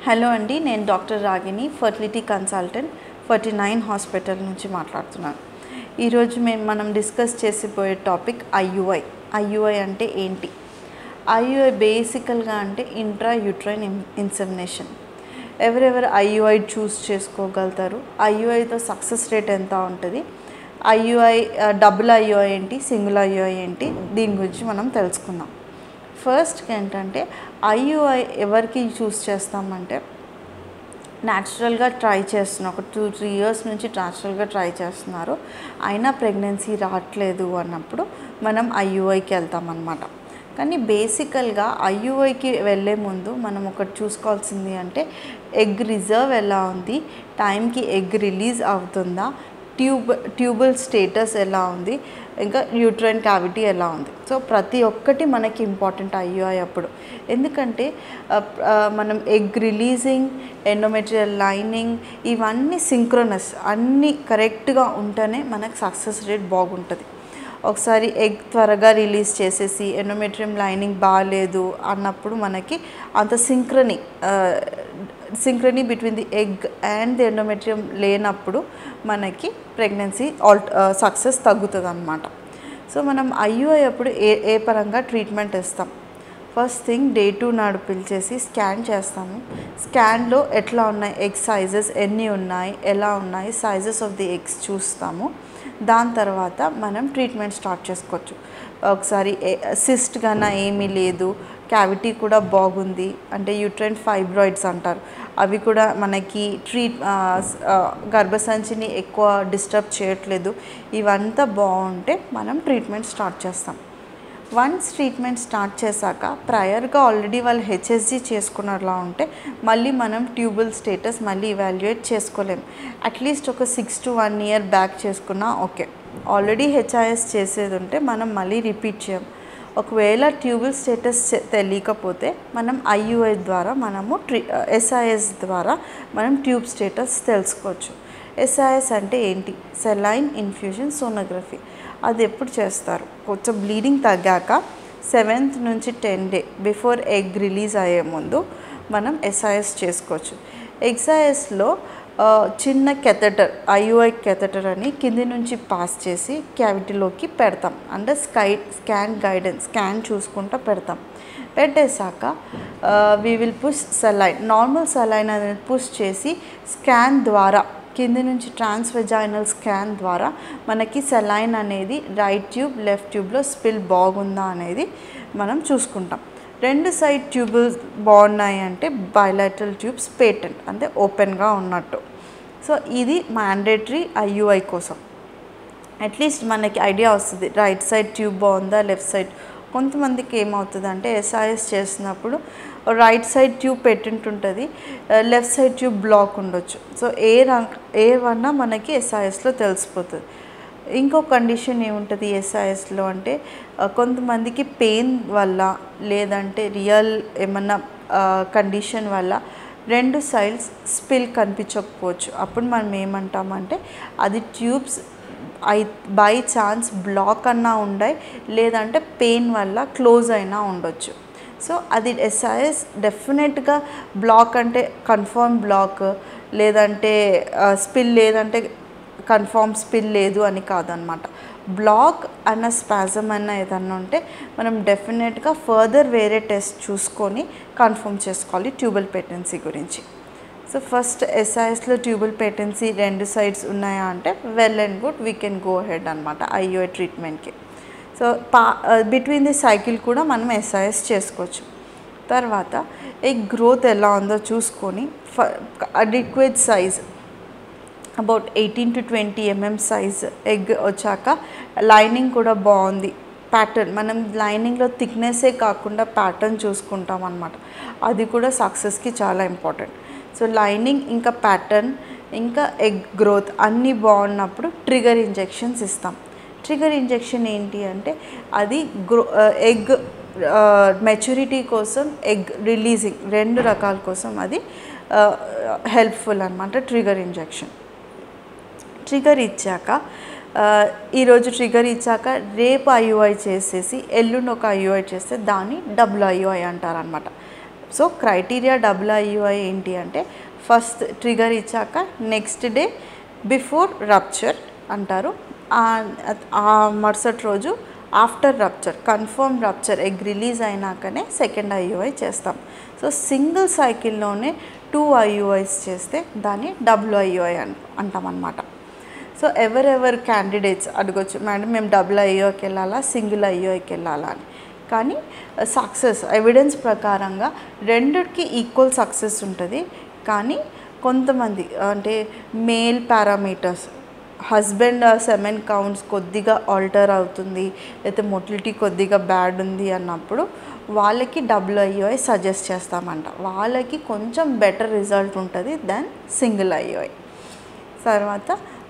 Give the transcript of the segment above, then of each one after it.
hello అండి నేను doctor Ragini fertility consultant forty nine hospital నుంచి మాట్లాడుతున్నాను ఈరోజు మేము మనం డిస్కస్ చేసిపోయే టాపిక్ ఐయుఐ ఐయుఐ అంటే ఏంటి ఐయుఐ బేసికల్గా అంటే ఇంట్రా యూట్రైన్ ఇన్సెమినేషన్ ఎవరెవరు ఐయుఐ చూస్ చేసుకోగలుగుతారు ఐయుఐతో సక్సెస్ రేట్ ఎంత ఉంటుంది ఐయుఐ డబుల్ ఐయుఐ ఏంటి సింగిల్ ఐయుఐ ఏంటి దీని గురించి మనం తెలుసుకుందాం ఫస్ట్ ఏంటంటే ఐయుఐ ఎవరికి చూస్ చేస్తామంటే న్యాచురల్గా ట్రై చేస్తున్నారు ఒక టూ త్రీ ఇయర్స్ నుంచి న్యాచురల్గా ట్రై చేస్తున్నారు అయినా ప్రెగ్నెన్సీ రావట్లేదు అన్నప్పుడు మనం ఐయుఐకి వెళ్తామన్నమాట కానీ బేసికల్గా ఐయుఐకి వెళ్ళే ముందు మనం ఒకటి చూసుకోవాల్సింది అంటే ఎగ్ రిజర్వ్ ఎలా ఉంది టైంకి ఎగ్ రిలీజ్ అవుతుందా ట్యూబ్ ట్యూబల్ స్టేటస్ ఎలా ఉంది ఇంకా యూట్రైన్ క్యావిటీ ఎలా ఉంది సో ప్రతి ఒక్కటి మనకి ఇంపార్టెంట్ ఐయుఐ అప్పుడు ఎందుకంటే ఆ, ఆ, మనం ఎగ్ రిలీజింగ్ ఎండోమెటీరియల్ లైనింగ్ ఇవన్నీ సింక్రోనస్ అన్నీ కరెక్ట్గా ఉంటేనే మనకు సక్సెస్ రేట్ బాగుంటుంది ఒకసారి ఎగ్ త్వరగా రిలీజ్ చేసేసి ఎండోమెట్రియం లైనింగ్ బాగాలేదు అన్నప్పుడు మనకి అంత synchrony synchrony between the egg and the endometrium లేనప్పుడు మనకి ప్రెగ్నెన్సీ ఆల్ సక్సెస్ తగ్గుతుంది అనమాట సో మనం ఐయుఐ అప్పుడు ఏ ఏ పరంగా ట్రీట్మెంట్ ఇస్తాం ఫస్ట్ థింగ్ డే టూ నాడు పిలిచేసి స్కాన్ చేస్తాము స్కాన్లో ఎట్లా ఉన్నాయి ఎగ్ సైజెస్ ఎన్ని ఉన్నాయి ఎలా ఉన్నాయి సైజెస్ ఆఫ్ ది ఎగ్స్ చూస్తాము దాని తర్వాత మనం ట్రీట్మెంట్ స్టార్ట్ చేసుకోవచ్చు ఒకసారి సిస్ట్ కన్నా ఏమీ లేదు క్యావిటీ కూడా బాగుంది అంటే యూట్రైన్ ఫైబ్రాయిడ్స్ అంటారు అవి కూడా మనకి ట్రీట్ ఆ, స్- ఆ, గర్భసంచిని ఎక్కువ డిస్టర్బ్ చేయట్లేదు ఇవంతా బాగుంటే మనం ట్రీట్మెంట్ స్టార్ట్ చేస్తాం వన్స్ ట్రీట్మెంట్ స్టార్ట్ చేశాక ప్రయర్గా ఆల్రెడీ వాళ్ళు హెచ్ఎస్జి చేసుకున్నలా ఉంటే మళ్ళీ మనం ట్యూబుల్ స్టేటస్ మళ్ళీ ఇవాల్యుయేట్ చేసుకోలేం అట్లీస్ట్ ఒక six to one year back చేసుకున్నా ఓకే ఆల్రెడీ హెచ్ఐఎస్ చేసేది ఉంటే మనం మళ్ళీ రిపీట్ చేయం ఒకవేళ ట్యూబుల్ స్టేటస్ చె- తెలియకపోతే మనం ఐయుఐ ద్వారా మనము ట్రీ ఎస్ఐఎస్ ద్వారా మనం ట్యూబ్ స్టేటస్ తెలుసుకోవచ్చు ఎస్ఐఎస్ అంటే ఏంటి సెలైన్ ఇన్ఫ్యూజన్ సోనోగ్రఫీ అది ఎప్పుడు చేస్తారు కొంచెం బ్లీడింగ్ తగ్గాక సెవెంత్ నుంచి ten day before egg release అయ్యే ముందు మనం ఎస్ఐఎస్ చేసుకోవచ్చు ఎక్సైఎస్లో చిన్న కెథటర్ ఐయుఐ కెథటర్ అని కింది నుంచి పాస్ చేసి క్యావిటీలోకి పెడతాం అంటే స్కై స్కాన్ గైడెన్స్ స్కాన్ చూసుకుంటూ పెడతాం పెట్టేశాక we will push saline normal saline అనేది పుష్ చేసి స్కాన్ ద్వారా కింది నుంచి ట్రాన్స్వెజైనల్ స్కాన్ ద్వారా మనకి సెలైన్ అనేది రైట్ ట్యూబ్ లెఫ్ట్ ట్యూబ్లో స్పిల్ బాగుందా అనేది మనం చూసుకుంటాం రెండు సైడ్ ట్యూబుల్స్ బాగున్నాయి అంటే బయలాటరల్ ట్యూబ్స్ పేటెంట్ అంటే ఓపెన్గా ఉన్నట్టు సో ఇది మ్యాండేటరీ ఐయుఐ కోసం అట్లీస్ట్ మనకి ఐడియా వస్తుంది రైట్ సైడ్ ట్యూబ్ బాగుందా లెఫ్ట్ సైడ్ కొంతమందికి ఏమవుతుంది అంటే ఎస్ఐఎస్ చేసినప్పుడు రైట్ సైడ్ ట్యూబ్ పెట్టింటు ఉంటుంది లెఫ్ట్ సైడ్ ట్యూబ్ బ్లాక్ ఉండొచ్చు సో ఏ రంగ్ ఏ వన్నా మనకి ఎస్ఐఎస్లో తెలిసిపోతుంది ఇంకో కండిషన్ ఏముంటుంది ఎస్ఐఎస్లో అంటే ఆ, కొంతమందికి పెయిన్ వల్ల లేదంటే రియల్ ఏమన్నా కండిషన్ వల్ల రెండు సైడ్స్ స్పిల్ కనిపించకపోవచ్చు అప్పుడు మనం ఏమంటామంటే అది ట్యూబ్స్ ఐ బై ఛాన్స్ బ్లాక్ అన్నా ఉండాయి లేదంటే పెయిన్ వల్ల క్లోజ్ అయినా ఉండొచ్చు సో అది ఎస్ఐఎస్ డెఫినెట్గా బ్లాక్ అంటే కన్ఫర్మ్ బ్లాక్ లేదంటే స్పిల్ లేదంటే కన్ఫర్మ్ స్పిల్ లేదు అని కాదనమాట బ్లాక్ అన్న స్పాజమ్ అన్న ఏదన్నా ఉంటే మనం డెఫినెట్గా ఫర్దర్ వేరే టెస్ట్ చూసుకొని కన్ఫర్మ్ చేసుకోవాలి ట్యూబల్ పేటెన్సీ గురించి సో ఫస్ట్ ఎస్ఐఎస్లో ట్యూబల్ పేటెన్సీ రెండు సైడ్స్ ఉన్నాయా అంటే well and good we can go ahead అనమాట ఐఓఐ ట్రీట్మెంట్కి సో పా బిట్వీన్ ది సైకిల్ కూడా మనం ఎస్ఐఎస్ చేసుకోవచ్చు తర్వాత ఎగ్ గ్రోత్ ఎలా ఉందో చూసుకొని ఫ adequate size about eighteen to twenty mm size egg వచ్చాక లైనింగ్ కూడా బాగుంది ప్యాటర్న్ మనం లైనింగ్లో థిక్నెస్సే కాకుండా ప్యాటర్న్ చూసుకుంటాం అనమాట అది కూడా సక్సెస్కి చాలా ఇంపార్టెంట్ సో లైనింగ్ ఇంకా ప్యాటర్న్ ఇంకా ఎగ్ గ్రోత్ అన్నీ బాగున్నప్పుడు ట్రిగర్ ఇంజెక్షన్స్ ఇస్తాం ట్రిగర్ ఇంజెక్షన్ ఏంటి అంటే అది గ్రో ఎగ్ మెచ్యూరిటీ కోసం ఎగ్ రిలీజింగ్ రెండు రకాల కోసం అది హెల్ప్ఫుల్ అనమాట ట్రిగర్ ఇంజెక్షన్ ట్రిగర్ ఇచ్చాక ఆ, ఈరోజు ట్రిగర్ ఇచ్చాక రేపు ఐయుఐ చేసేసి ఎల్లుండి ఒక ఐయుఐ చేస్తే దాన్ని డబుల్ ఐయుఐ అంటారనమాట సో క్రైటీరియా డబుల్ ఐయుఐ ఏంటి అంటే ఫస్ట్ ట్రిగర్ ఇచ్చాక నెక్స్ట్ డే బిఫోర్ రప్చర్ అంటారు ఆ- ఆ మరుసటి రోజు after rupture confirm rupture egg release అయినాకనే సెకండ్ ఐయుఐ చేస్తాం సో సింగిల్ సైకిల్లోనే టూ ఐయుఐస్ చేస్తే దాన్ని డబ్ల్యూ ఐయుఐ అన్ అంటాం అనమాట సో ఎవరెవరు క్యాండిడేట్స్ అడగొచ్చు మేడం మేము డబుల్ ఐఓకి వెళ్ళాలా సింగిల్ ఐఓకి వెళ్ళాలా అని కానీ సక్సెస్ ఎవిడెన్స్ ప్రకారంగా రెండిటికి ఈక్వల్ సక్సెస్ ఉంటుంది కానీ కొంతమంది అంటే male parameters husband semen counts కొద్దిగా ఆల్టర్ అవుతుంది లేకపోతే మొటిలిటీ కొద్దిగా బ్యాడ్ ఉంది అన్నప్పుడు వాళ్ళకి డబ్ల్యూఐఓఐ సజెస్ట్ చేస్తామంట వాళ్ళకి కొంచెం బెటర్ రిజల్ట్ ఉంటుంది దెన్ సింగిల్ ఐఓఐ తర్వాత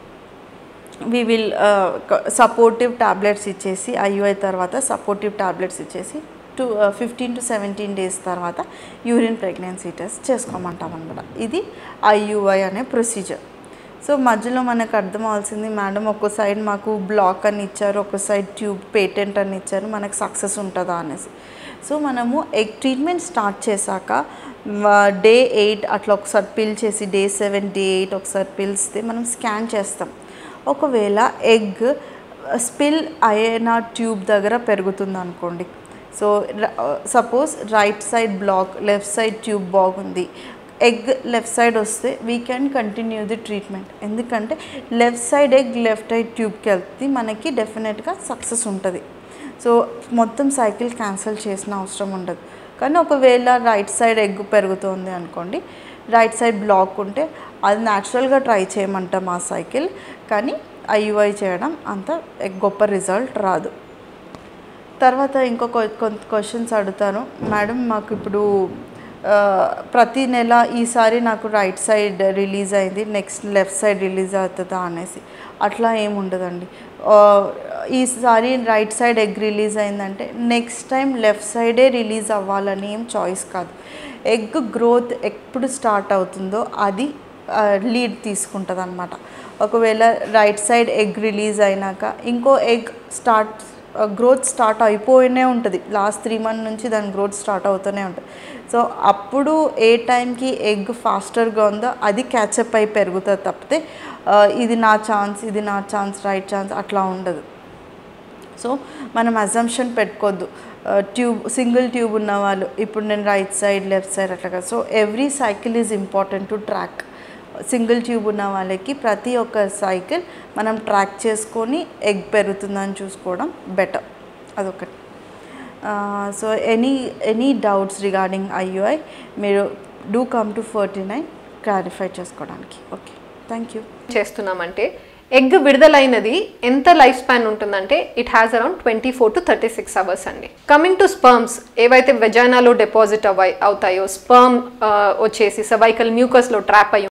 వి విల్ సపోర్టివ్ టాబ్లెట్స్ ఇచ్చేసి ఐయుఐ తర్వాత సపోర్టివ్ టాబ్లెట్స్ ఇచ్చేసి to fifteen to seventeen days తర్వాత యూరిన్ ప్రెగ్నెన్సీ టెస్ట్ చేసుకోమంటాం అనమాట ఇది ఐయుఐ అనే ప్రొసీజర్ సో మధ్యలో మనకు అర్థం అవ్వాల్సింది మేడం ఒక సైడ్ మాకు బ్లాక్ అని ఇచ్చారు ఒక సైడ్ ట్యూబ్ పేటెంట్ అని ఇచ్చారు మనకు సక్సెస్ ఉంటుందా అనేసి సో మనము ఎగ్ ట్రీట్మెంట్ స్టార్ట్ చేశాక డే ఎయిట్ అట్లా ఒకసారి పిల్ చేసి డే సెవెన్ డే ఎయిట్ ఒకసారి పిలిస్తే మనం స్కాన్ చేస్తాం ఒకవేళ ఎగ్ స్పిల్ అయిన ట్యూబ్ దగ్గర పెరుగుతుంది అనుకోండి so suppose right side block left side tube బాగుంది ఎగ్ లెఫ్ట్ సైడ్ వస్తే we can continue the treatment ఎందుకంటే left side egg left side ట్యూబ్కి వెళ్తే మనకి డెఫినెట్గా సక్సెస్ ఉంటుంది సో మొత్తం సైకిల్ క్యాన్సిల్ చేసిన అవసరం ఉండదు కానీ ఒకవేళ రైట్ సైడ్ ఎగ్ పెరుగుతుంది అనుకోండి రైట్ సైడ్ బ్లాక్ ఉంటే అది న్యాచురల్గా ట్రై చేయమంటాం ఆ సైకిల్ కానీ ఐయుఐ చేయడం అంత గొప్ప రిజల్ట్ రాదు తర్వాత ఇంకో కొంత క్వశ్చన్స్ అడుగుతాను మేడం మాకు ఇప్పుడు ఆ, ప్రతి నెల ఈసారి నాకు రైట్ సైడ్ రిలీజ్ అయింది నెక్స్ట్ లెఫ్ట్ సైడ్ రిలీజ్ అవుతుందా అనేసి అట్లా ఏమి ఉండదండి ఆ, ఈసారి రైట్ సైడ్ ఎగ్ రిలీజ్ అయిందంటే నెక్స్ట్ టైం లెఫ్ట్ సైడే రిలీజ్ అవ్వాలని ఏం చాయిస్ కాదు ఎగ్ గ్రోత్ ఎప్పుడు స్టార్ట్ అవుతుందో అది లీడ్ తీసుకుంటుంది అనమాట ఒకవేళ రైట్ సైడ్ ఎగ్ రిలీజ్ అయినాక ఇంకో ఎగ్ స్టార్ట్ గ్రోత్ స్టార్ట్ అయిపోయినే ఉంటుంది లాస్ట్ త్రీ మంత్ నుంచి దాని గ్రోత్ స్టార్ట్ అవుతూనే ఉంటుంది సో అప్పుడు ఏ టైంకి ఎగ్ ఫాస్టర్గా ఉందో అది క్యాచప్ అయి పెరుగుతుంది తప్పితే ఆ, ఇది నా ఛాన్స్ ఇది నా ఛాన్స్ రైట్ ఛాన్స్ అట్లా ఉండదు సో మనం అజంప్షన్ పెట్టుకోవద్దు ట్యూబ్ సింగిల్ ట్యూబ్ ఉన్న వాళ్ళు ఇప్పుడు నేను రైట్ సైడ్ లెఫ్ట్ సైడ్ అట్లా so every cycle is important to track single tube ఉన్న వాళ్ళకి ప్రతి ఒక్క సైకిల్ మనం ట్రాక్ చేసుకొని ఎగ్ పెరుగుతుందని చూసుకోవడం బెటర్ అదొకటి so any any doubts regarding IUI మీరు do come to forty nine clarify చేసుకోవడానికి ఓకే థ్యాంక్ యూ చేస్తున్నామంటే ఎగ్ విడుదలైనది ఎంత లైఫ్ స్పాన్ ఉంటుందంటే it has around twenty four to thirty six hours అండి కమింగ్ టు స్పర్మ్స్ ఏవైతే వెజానాలో డిపాజిట్ అవ్వాయి అవుతాయో స్పర్మ్ వచ్చేసి సర్వైకల్ మ్యూకస్లో ట్రాప్ అయ్యి